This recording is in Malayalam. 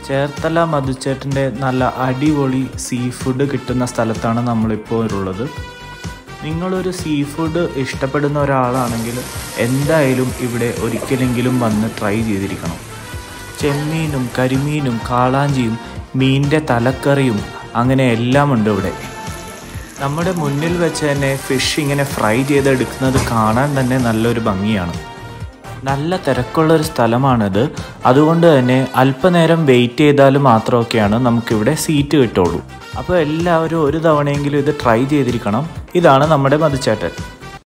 ചേർത്തല മധുച്ചേട്ടൻ്റെ നല്ല അടിപൊളി സീ ഫുഡ് കിട്ടുന്ന സ്ഥലത്താണ് നമ്മളിപ്പോൾ ഉള്ളത് നിങ്ങളൊരു സീ ഫുഡ് ഇഷ്ടപ്പെടുന്ന ഒരാളാണെങ്കിൽ എന്തായാലും ഇവിടെ ഒരിക്കലെങ്കിലും വന്ന് ട്രൈ ചെയ്തിരിക്കണം ചെമ്മീനും കരിമീനും കാളാഞ്ചിയും മീനിൻ്റെ തലക്കറിയും അങ്ങനെ എല്ലാം ഉണ്ട് ഇവിടെ നമ്മുടെ മുന്നിൽ വെച്ച് തന്നെ ഫിഷ് ഇങ്ങനെ ഫ്രൈ ചെയ്തെടുക്കുന്നത് കാണാൻ തന്നെ നല്ലൊരു ഭംഗിയാണ് നല്ല തിരക്കുള്ളൊരു സ്ഥലമാണിത് അതുകൊണ്ട് തന്നെ അല്പനേരം വെയിറ്റ് ചെയ്താൽ മാത്രമൊക്കെയാണ് നമുക്കിവിടെ സീറ്റ് കിട്ടുള്ളൂ അപ്പോൾ എല്ലാവരും ഒരു തവണയെങ്കിലും ഇത് ട്രൈ ചെയ്തിരിക്കണം ഇതാണ് നമ്മുടെ മധുച്ചേട്ടൻ